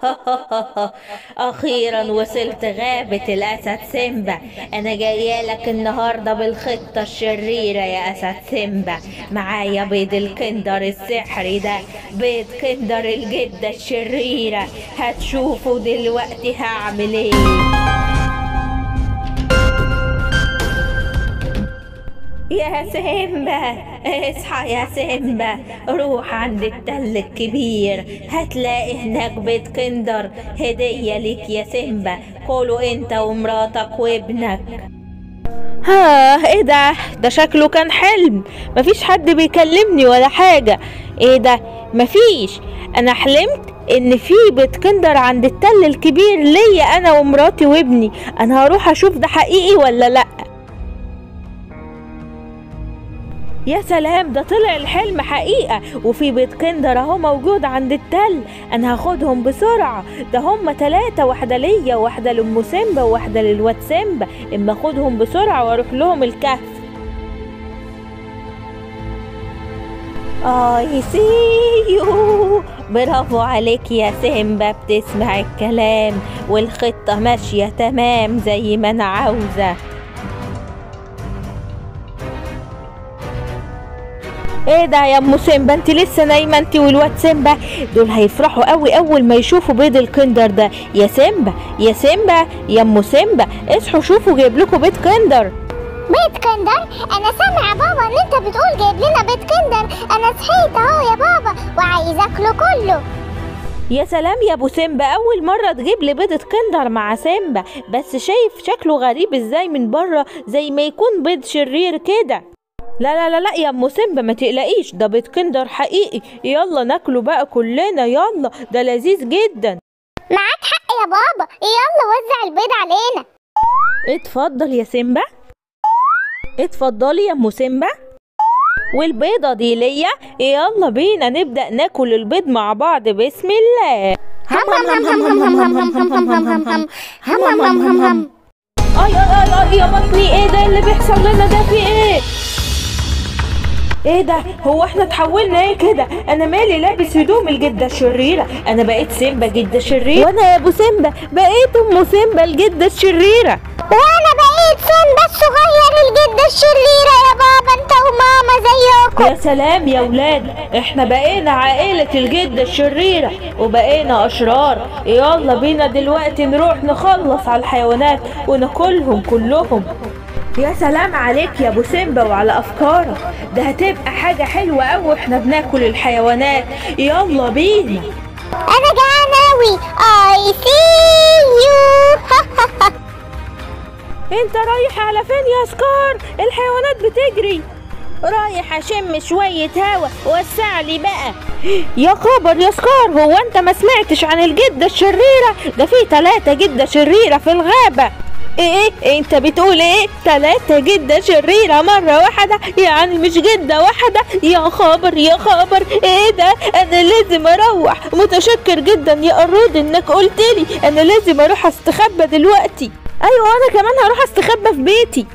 أخيرا وصلت غابة الأسد سيمبا أنا جاية لك النهاردة بالخطة الشريرة يا أسد سيمبا معايا بيض الكندر السحري ده بيض كندر الجدة الشريرة هتشوفوا دلوقتي هعمل ايه يا سيمبا اصحى يا سيمبا روح عند التل الكبير هتلاقي هناك بيت كندر هدية ليك يا سيمبا كله انت ومراتك وابنك ها ايه ده ده شكله كان حلم مفيش حد بيكلمني ولا حاجة ايه ده مفيش انا حلمت ان في بيت كندر عند التل الكبير ليا انا ومراتي وابني انا هروح اشوف ده حقيقي ولا لا يا سلام ده طلع الحلم حقيقة وفي بيت كندر اهو موجود عند التل انا هاخدهم بسرعة ده هما تلاتة واحدة ليا وواحدة لأم سيمبا وواحدة للواد سيمبا اما اخدهم بسرعة واروح لهم الكهف اي سي يو برافو عليك يا سيمبا بتسمع الكلام والخطة ماشية تمام زي ما انا عاوزة ايه ده يا ام سيمبا انت لسه نايمه انت والواد سيمبا دول هيفرحوا قوي اول ما يشوفوا بيض الكندر ده يا سيمبا يا سيمبا يا ام سيمبا اصحوا شوفوا جايب لكم بيض كندر بيت كندر انا سامع يا بابا ان انت بتقول جايب لنا بيت كندر انا صحيت اهو يا بابا وعايز اكله كله يا سلام يا ابو سيمبا اول مره تجيب لي بيضة كندر مع سيمبا بس شايف شكله غريب ازاي من بره زي ما يكون بيض شرير كده لا لا لا لا يا ام سيمبا ما تقلقيش ده بيض كندر حقيقي يلا ناكله بقى كلنا يلا ده لذيذ جدا معاك حق يا بابا يلا وزع البيض علينا اتفضل يا سيمبا اتفضلي يا ام سيمبا والبيضة دي ليا يلا بينا نبدأ ناكل البيض مع بعض بسم الله هم هم هم هم هم هم هم هم هم هم هم هم هم هم هم هم هم اي اي اي اي يا بطني ايه ده اللي بيحصل لنا ده في ايه ايه ده هو احنا اتحولنا ايه كده انا مالي لابس هدوم الجدة الشريرة انا بقيت سيمبا جدة شريرة وانا يا ابو سيمبا بقيت ام سيمبا الجدة الشريرة وانا بقيت سيمبا الصغير الجدة الشريرة يا بابا انت وماما زيكم يا سلام يا ولاد احنا بقينا عائلة الجدة الشريرة وبقينا اشرار يلا بينا دلوقتي نروح نخلص على الحيوانات وناكلهم كلهم يا سلام عليك يا ابو سيمبا وعلى افكارك ده هتبقى حاجة حلوة اوي واحنا بناكل الحيوانات يلا بينا انا جعان اوي اي سي يو انت رايح على فين يا سكار الحيوانات بتجري رايح اشم شوية هوا وسع لي بقى يا خبر يا سكار هو انت ما سمعتش عن الجدة الشريرة ده في تلاتة جدة شريرة في الغابة ايه إيه؟ انت بتقول ايه تلاتة جدة شريرة مرة واحدة يعني مش جدة واحدة يا خبر يا خبر ايه ده انا لازم اروح متشكر جدا يا قرود انك قلت لي انا لازم اروح استخبى دلوقتي ايوه انا كمان هروح استخبى في بيتي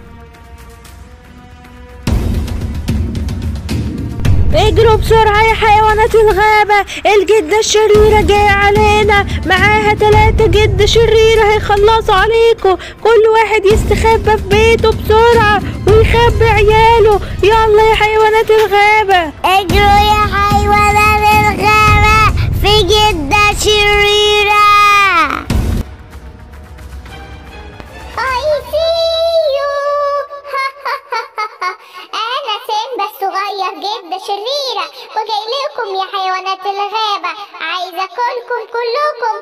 اجروا بسرعة يا حيوانات الغابة الجدة الشريرة جاية علينا معاها تلاتة جدة شريرة هيخلصوا عليكم كل واحد يستخبى في بيته بسرعة ويخبي عياله يلا يا حيوانات الغابة اجروا يا حيوانات الغابة في جدة شريرة I see you أنا سيمبا الصغير جدة شريرة وجاي لكم يا حيوانات الغابة عايزة أكلكم كلكم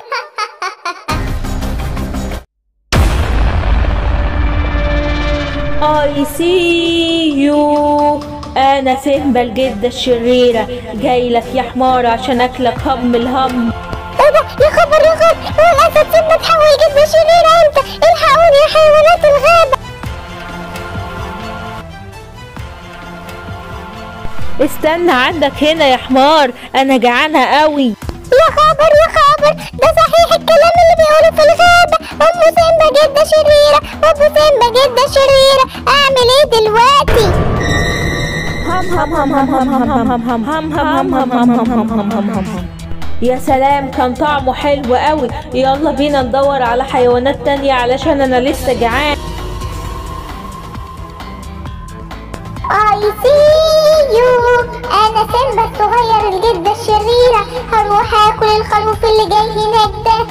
اي سي يو انا سيمبا الجدة الشريرة جاي لك يا حمار عشان اكلك هم الهم ايه ده يا خبر يا خبر هو الأسد سيمبا اتحول جدة شريرة امتى الحقوني يا حيوانات الغابة استنى عندك هنا يا حمار انا جعانة قوي يا خبر يا خبر ده صحيح الكلام اللي بيقوله في الغابة أم سيمبا جدة شريرة أبو سيمبا جدة شريرة أعمل إيه دلوقتي؟ هم هم هم هم هم هم هم هم هم هم هم هم هم هم هم هم هم هم يا سلام كان طعمه حلو قوي يلا بينا ندور على حيوانات تانية علشان انا لسه جعان I see you أنا سيمبا الصغير الجدة الشريرة هروح آكل الخروف اللي جاي هناك ده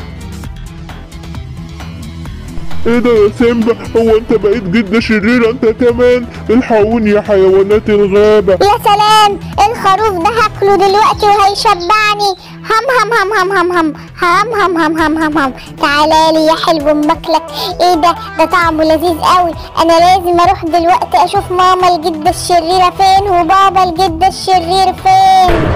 ايه ده يا سيمبا هو انت بقيت جدة شريرة انت كمان الحقوني يا حيوانات الغابة يا سلام الخروف ده هاكله دلوقتي وهيشبعني هم هم هم هم هم هم هم هم هم هم هم هم تعالى لي يا حلو ماكلك ايه ده ده طعمه لذيذ قوي انا لازم اروح دلوقتي اشوف ماما الجدة الشريرة فين وبابا الجدة الشرير فين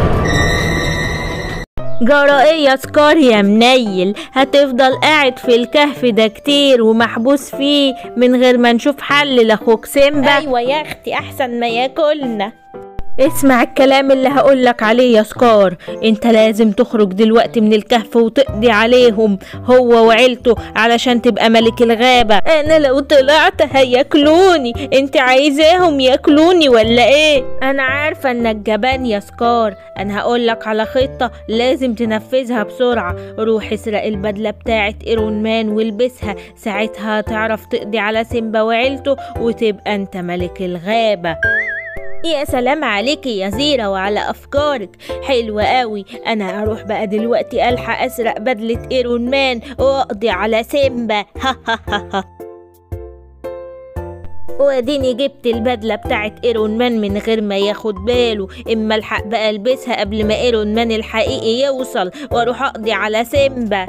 جرى ايه يا سكار يا منيل هتفضل قاعد في الكهف ده كتير ومحبوس فيه من غير ما نشوف حل لاخوك سيمبا ايوه يا اختي احسن ما ياكلنا اسمع الكلام اللي هقولك عليه يا سكار انت لازم تخرج دلوقتي من الكهف وتقضي عليهم هو وعيلته علشان تبقى ملك الغابة انا لو طلعت هياكلوني انت عايزاهم ياكلوني ولا ايه انا عارفة انك جبان يا سكار انا هقولك على خطة لازم تنفذها بسرعة روح اسرق البدلة بتاعت ايرون مان والبسها ساعتها تعرف تقضي على سيمبا وعيلته وتبقى انت ملك الغابة يا سلام عليكي يا زيرة وعلى أفكارك حلوة قوي أنا هروح بقى دلوقتي ألحق أسرق بدلة إيرون مان وأقضي على سيمبا ها ها ها ها واديني جبت البدلة بتاعت ايرون مان من غير ما ياخد باله اما الحق بقى البسها قبل ما ايرون مان الحقيقي يوصل واروح اقضي على سيمبا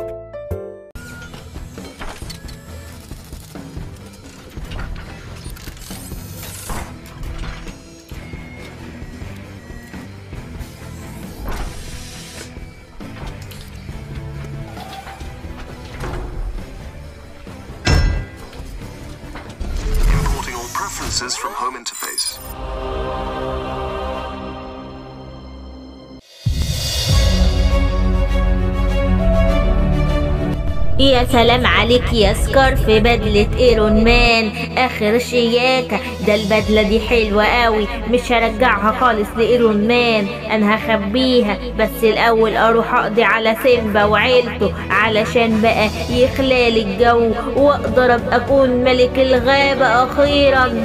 Importing all preferences from home interface. يا سلام عليك يا سكار في بدلة ايرون مان اخر شياكة ده البدلة دي حلوة قوي مش هرجعها خالص لايرون مان انا هخبيها بس الاول اروح اقضي على سيمبا وعيلته علشان بقى يخلالي الجو واقدر ابقى اكون ملك الغابة اخيرا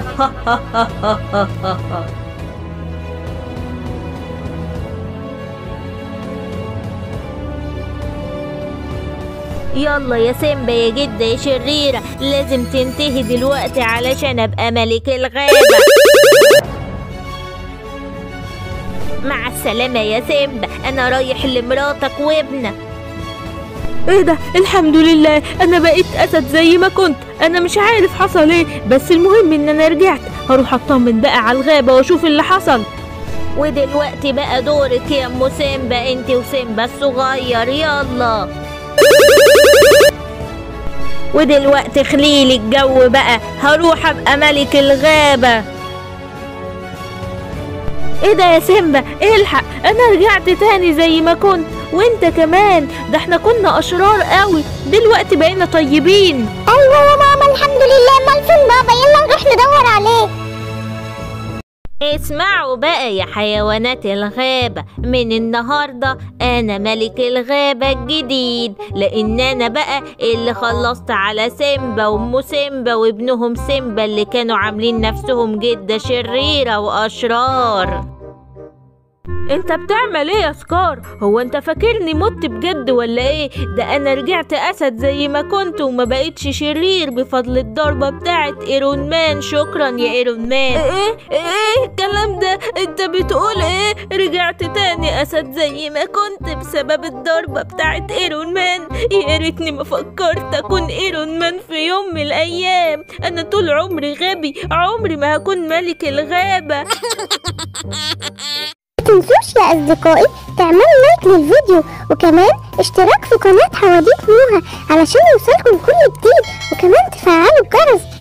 يلا يا سيمبا يا جدة يا شريرة لازم تنتهي دلوقتي علشان ابقى ملك الغابة مع السلامة يا سيمبا انا رايح لمراتك وابنك ايه ده الحمد لله انا بقيت اسد زي ما كنت انا مش عارف حصل ايه بس المهم ان انا رجعت هروح اطمن بقى على الغابة واشوف اللي حصل ودلوقتي بقى دورك يا ام سيمبا انت وسيمبا الصغير يلا ودلوقتي خليلي الجو بقى هروح ابقى ملك الغابة ايه ده يا سيمبا الحق انا رجعت تاني زي ما كنت وانت كمان ده احنا كنا اشرار قوي دلوقتي بقينا طيبين ايوه يا ماما الحمد لله امال فين بابا يلا نروح ندور عليه اسمعوا بقى يا حيوانات الغابة من النهاردة أنا ملك الغابة الجديد لأن أنا بقى اللي خلصت على سيمبا وأم سيمبا وابنهم سيمبا اللي كانوا عاملين نفسهم جدة شريرة وأشرار انت بتعمل ايه يا سكار هو انت فاكرني مت بجد ولا ايه ده انا رجعت اسد زي ما كنت وما بقتش شرير بفضل الضربة بتاعت ايرون مان شكرا يا ايرون مان ايه ايه الكلام ده انت بتقول ايه رجعت تاني اسد زي ما كنت بسبب الضربة بتاعت ايرون مان يا ريتني ما فكرت اكون ايرون مان في يوم من الايام انا طول عمري غبي عمري ما هكون ملك الغابة تنسوش يا أصدقائي تعملوا لايك للفيديو وكمان اشتراك في قناة حواديت موها علشان يوصلكم كل جديد وكمان تفعلوا الجرس